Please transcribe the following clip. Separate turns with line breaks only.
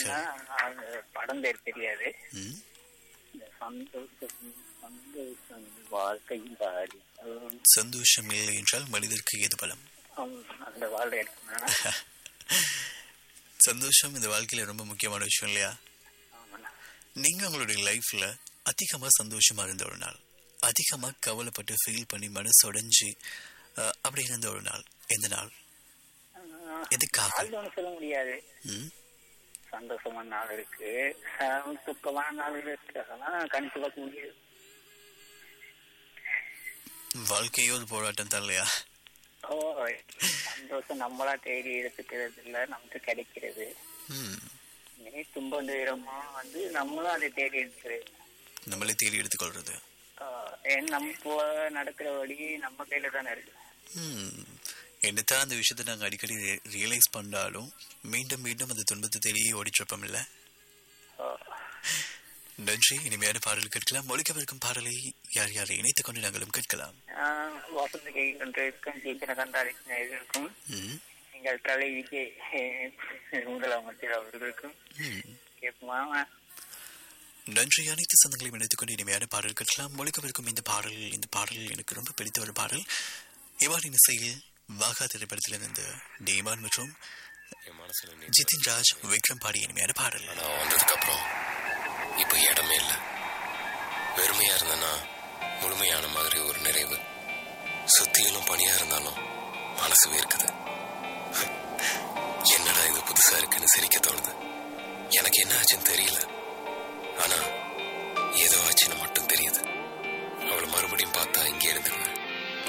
ஆனா அந்த படம் பேர் தெரியாது
ம்
இந்த சந்தோஷம் சந்தோஷம் வாழ்க்கையும் பாடி அதுவும்
சந்தோஷம் இல்லை என்றால் மனிதருக்கு எது பலம்
அந்த வாழ்க்கை எடுக்கணும்
சந்தோஷம் இந்த வாழ்க்கையில ரொம்ப முக்கியமான விஷயம் இல்லையா
ஆமாண்ணா
நீங்க உங்களுடைய லைஃப்ல அதிகமா சந்தோஷமா இருந்த ஒரு நாள் அதிகமா கவலைப்பட்டு ஃபீல் பண்ணி மனசு உடைஞ்சு அஹ், அப்படி இருந்த ஒரு நாள் எந்த நாள் எதுக்காக
அது ஒன்றும் சொல்ல முடியாது
ம்?
சந்தோஷமான நாள் இருக்கு அஹ் துக்கமான நாள் இருக்கு அதெல்லாம் கணிச்சு பார்க்க முடியாது
வாழ்க்கையோ ஒரு போராட்டம் தான் இல்லையா
ஓ சந்தோஷம் நம்மளா தேடி எடுத்துக்கிறது இல்ல நமக்கு கிடைக்கிறது
ம்.
இதே துன்பம் துயரமா வந்து நம்மளும் அதை தேடி எடுக்கிறது
நம்மளே தேடி எடுத்துக்கொள்றது
ஆஹ் ஏன் நம்ம போ- நடக்கிற வழி நம்ம கையில தானே இருக்கு
ம். என்னத்தான் அந்த விஷயத்தை நாங்க அடிக்கடி ரியலைஸ் பண்ணாலும் மீண்டும் மீண்டும் அந்த துன்பத்தை தேடியே ஓடிட்டு இல்ல
ஆஹ்
நன்றி இனிமையான பாடல் கேட்கலாம் ஒழிக்கவிருக்கும் பாடலை யார் யாரை இணைத்துக் கொண்டு நாங்களும் கேட்கலாம்
ஆஹ் வசந்த கேட்கின்ற இருக்கும் சீக்கிர கண்டாடின இருக்கும்
ம்.
எங்கள் தலை விஜய் முதலமைச்சர் அவர்களுக்கும்
ம்.
கேட்போமா
நன்றி அனைத்து சொந்தங்களையும் இணைத்துக் கொண்டு இனிமையான பாடல் கேட்கலாம் ஒழிக்கவிருக்கும் இந்த பாடல் இந்த பாடல் எனக்கு ரொம்ப பிடித்த ஒரு பாடல் இவாரின் இசையில் வாகா திரைப்படத்திலிருந்து டேமான் மற்றும்
என் மனசுல நீ
ஜிதின் ராஜ் விக்ரம் பாடிய இனிமையான பாடல்
நான் வந்ததுக்கு அப்புறம் இப்போ இடமே இல்லை வெறுமையா இருந்தேன்னா முழுமையான மாதிரி ஒரு நிறைவு சுத்தியிலும் பனியா இருந்தாலும் மனசு வேர்க்குது என்னடா இது புதுசா இருக்குன்னு சிரிக்க தோணுது எனக்கு என்ன ஆச்சுன்னு தெரியல ஆனா ஏதோ ஆச்சுன்னு மட்டும் தெரியுது அவளை மறுபடியும் பார்த்தா இங்கே இருந்துருவேன்